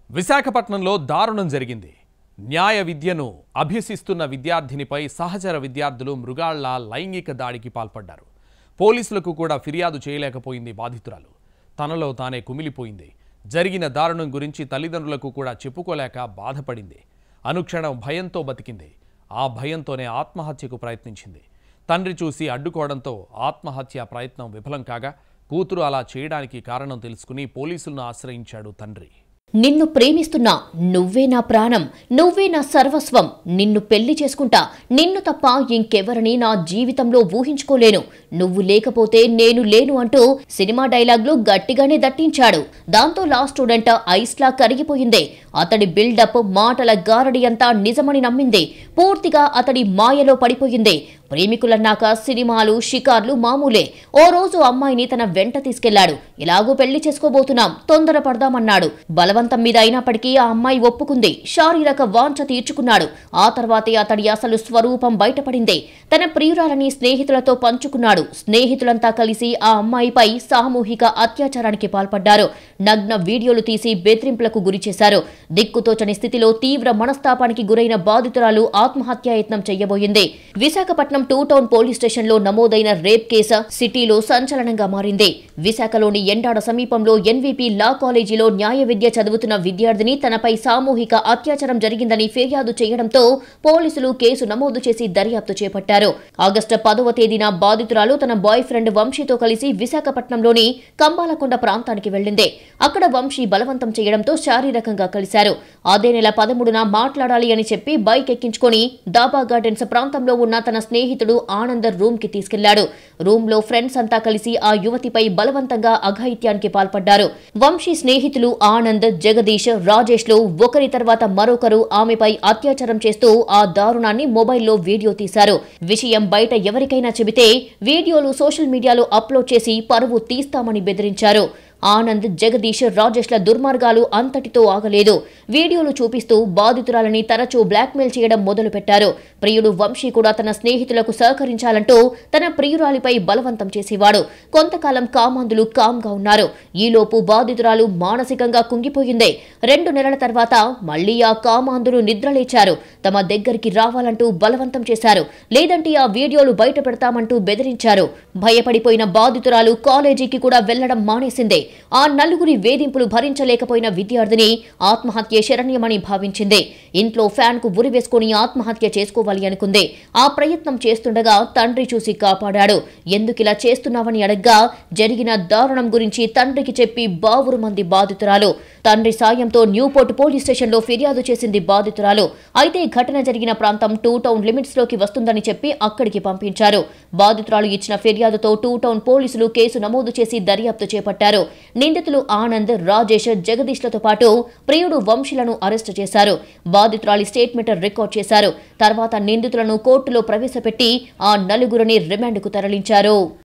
విశాఖపట్నంలో దారుణం జరిగింది న్యాయ విద్యను అభ్యసిస్తున్న విద్యార్థినిపై సహచర విద్యార్థులు మృగాళ్ల లైంగిక దాడికి పాల్పడ్డారు పోలీసులకు కూడా ఫిర్యాదు చేయలేకపోయింది బాధితురాలు తనలో తానే కుమిలిపోయింది జరిగిన దారుణం గురించి తల్లిదండ్రులకు కూడా చెప్పుకోలేక బాధపడింది అనుక్షణం భయంతో బతికింది ఆ భయంతోనే ఆత్మహత్యకు ప్రయత్నించింది తండ్రి చూసి అడ్డుకోవడంతో ఆత్మహత్య ప్రయత్నం విఫలం కాగా కూతురు అలా చేయడానికి కారణం తెలుసుకుని పోలీసులను ఆశ్రయించాడు తండ్రి నిన్ను ప్రేమిస్తున్నా నువ్వే నా ప్రాణం నువ్వే నా సర్వస్వం నిన్ను పెళ్లి చేసుకుంటా నిన్ను తప్ప ఇంకెవరిని నా జీవితంలో ఊహించుకోలేను నువ్వు లేకపోతే నేను లేను అంటూ సినిమా డైలాగ్లు గట్టిగానే దట్టించాడు దాంతో లా స్టూడెంట్ ఐస్లా కరిగిపోయింది అతడి బిల్డప్ మాటల గారడి అంతా నిజమని నమ్మింది పూర్తిగా అతడి మాయలో పడిపోయింది ప్రేమికులన్నాక సినిమాలు షికార్లు మామూలే ఓ రోజు అమ్మాయిని తన వెంట తీసుకెళ్లాడు ఇలాగూ పెళ్లి చేసుకోబోతున్నాం తొందర పడదామన్నాడు బలవంతం మీద అయినప్పటికీ ఆ అమ్మాయి ఒప్పుకుంది శారీరక వాంఛ తీర్చుకున్నాడు ఆ తర్వాతే అతడి అసలు స్వరూపం బయటపడింది తన ప్రియురాలని స్నేహితులతో పంచుకున్నాడు స్నేహితులంతా కలిసి ఆ అమ్మాయిపై సామూహిక అత్యాచారానికి పాల్పడ్డారు నగ్న వీడియోలు తీసి బెదిరింపులకు గురిచేశారు దిక్కుతోచని స్థితిలో తీవ్ర మనస్తాపానికి గురైన బాధితురాలు ఆత్మహత్యాయత్నం చెయ్యబోయింది విశాఖపట్నం టూ టౌన్ పోలీస్ స్టేషన్లో నమోదైన రేప్ కేసు సిటీలో సంచలనంగా మారింది విశాఖలోని ఎండాడ సమీపంలో ఎన్వీపీ లా కాలేజీలో న్యాయ విద్య చదువుతున్న విద్యార్థిని తనపై సామూహిక అత్యాచారం జరిగిందని ఫిర్యాదు చేయడంతో పోలీసులు కేసు నమోదు చేసి దర్యాప్తు చేపట్టారు ఆగస్టు పదవ తేదీన బాధితురాలు తన బాయ్ ఫ్రెండ్ వంశీతో కలిసి విశాఖపట్నంలోని కంబాలకొండ ప్రాంతానికి వెళ్లింది అక్కడ వంశీ బలవంతం చేయడంతో శారీరకంగా కలిశారు అదే నెల పదమూడున మాట్లాడాలి అని చెప్పి బైక్ ఎక్కించుకొని దాబా గార్డెన్స్ ప్రాంతంలో ఉన్న తన స్నేహితుడు ఆనంద్ రూమ్ కి తీసుకెళ్లాడు రూమ్ లో ఫ్రెండ్స్ అంతా కలిసి ఆ యువతిపై బలవంతంగా అఘాయిత్యానికి పాల్పడ్డారు వంశీ స్నేహితులు ఆనంద్ జగదీష్ రాజేష్ లు ఒకరి తర్వాత మరొకరు ఆమెపై అత్యాచారం చేస్తూ ఆ దారుణాన్ని మొబైల్లో వీడియో తీశారు విషయం బయట ఎవరికైనా చెబితే వీడియోలు సోషల్ మీడియాలో అప్లోడ్ చేసి పరువు తీస్తామని బెదిరించారు ఆనంద్ జగదీష్ రాజేష్ల దుర్మార్గాలు అంతటితో ఆగలేదు వీడియోలు చూపిస్తూ బాధితురాలని తరచూ బ్లాక్మెయిల్ చేయడం మొదలుపెట్టారు ప్రియుడు వంశీ కూడా తన స్నేహితులకు సహకరించాలంటూ తన ప్రియురాలిపై బలవంతం చేసేవాడు కొంతకాలం కామాంధులు కామ్గా ఉన్నారు ఈలోపు బాధితురాలు మానసికంగా కుంగిపోయింది రెండు నెలల తర్వాత మళ్లీ ఆ కామాంధులు నిద్రలేచారు తమ దగ్గరికి రావాలంటూ బలవంతం చేశారు లేదంటే ఆ వీడియోలు బయట పెడతామంటూ బెదిరించారు భయపడిపోయిన బాధితురాలు కాలేజీకి కూడా వెళ్లడం మానేసింది ఆ నలుగురి వేధింపులు భరించలేకపోయిన విద్యార్థిని ఆత్మహత్య శరణ్యమని భావించింది ఇంట్లో ఫ్యాన్ కు ఉరి వేసుకుని ఆత్మహత్య చేసుకోవాలి అనుకుంది ఆ ప్రయత్నం చేస్తుండగా తండ్రి చూసి కాపాడాడు ఎందుకిలా చేస్తున్నావని అడగ్గా జరిగిన దారుణం గురించి తండ్రికి చెప్పి బావురు మంది బాధితురాలు తండ్రి సాయంతో న్యూపోర్ట్ పోలీస్ స్టేషన్లో ఫిర్యాదు చేసింది బాధితురాలు అయితే ఘటన జరిగిన ప్రాంతం టూ టౌన్ లిమిట్స్ లోకి వస్తుందని చెప్పి అక్కడికి పంపించారు బాధితురాలు ఇచ్చిన ఫిర్యాదుతో టూ టౌన్ పోలీసులు కేసు నమోదు చేసి దర్యాప్తు చేపట్టారు నిందితులు ఆనంద్ రాజేష్ జగదీష్లతో పాటు ప్రియుడు వంశీలను అరెస్టు చేశారు బాధితురాలి స్టేట్మెంట్ రికార్డ్ చేశారు తర్వాత నిందితులను కోర్టులో ప్రవేశపెట్టి ఆ నలుగురిని రిమాండ్కు తరలించారు